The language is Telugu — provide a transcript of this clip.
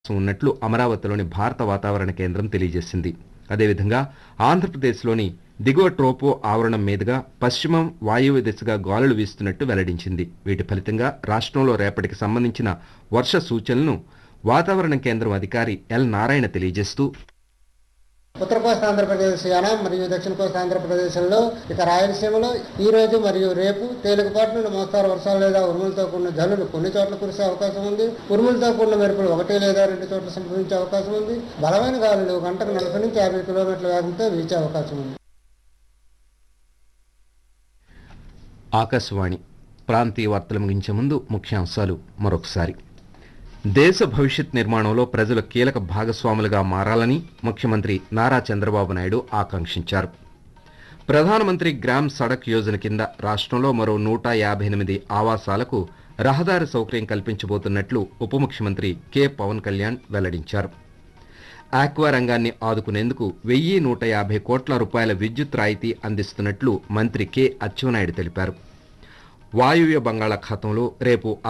అవకాశం ఉన్నట్లు అమరావతిలోని భారత వాతావరణ కేంద్రం తెలియజేసింది అదేవిధంగా ఆంధ్రప్రదేశ్లోని దిగువ ట్రోపో ఆవరణం మీదుగా పశ్చిమం వాయువ్య దిశగా గాలులు వీస్తున్నట్టు వెల్లడించింది వీటి ఫలితంగా రాష్ట్రంలో రేపటికి సంబంధించిన వర్ష సూచనలను వాతావరణ కేంద్రం అధికారి ఎల్ నారాయణ తెలియజేస్తూ ఉత్తర కోస్తా ఆంధ్రప్రదేశ్ యానం మరియు దక్షిణ కోస్తా ఆంధ్రప్రదేశ్లో ఇక రాయలసీమలో ఈ రోజు మరియు రేపు తేలికపాటి నుండి మోస్తారు వర్షాలు లేదా ఉరుములతో కూడిన జల్లులు కొన్ని చోట్ల కురిసే అవకాశం ఉంది ఉరుములతో కూడిన మెరుపులు ఒకటి లేదా రెండు చోట్ల సంభవించే అవకాశం ఉంది బలమైన గాలులు గంటకు నలభై నుంచి యాభై కిలోమీటర్ల వేగంతో వీచే అవకాశం ఉంది ఆకాశవాణి ప్రాంతీయ వార్తలు ముగించే ముందు ముఖ్యాంశాలు మరొకసారి దేశ భవిష్యత్ నిర్మాణంలో ప్రజలు కీలక భాగస్వాములుగా మారాలని ముఖ్యమంత్రి నారా చంద్రబాబు నాయుడు ఆకాంక్షించారు ప్రధానమంత్రి గ్రామ్ సడక్ యోజన కింద రాష్ట్రంలో మరో నూట యాభై ఎనిమిది ఆవాసాలకు రహదారి సౌకర్యం కల్పించబోతున్నట్లు ఉప ముఖ్యమంత్రి కె పవన్ కళ్యాణ్ వెల్లడించారు ఆక్వా రంగాన్ని ఆదుకునేందుకు వెయ్యి నూట యాభై కోట్ల రూపాయల విద్యుత్ రాయితీ అందిస్తున్నట్లు మంత్రి కె అచ్చెన్నాయుడు తెలిపారు వాయువ్య బంగాళాఖాతంలో రేపు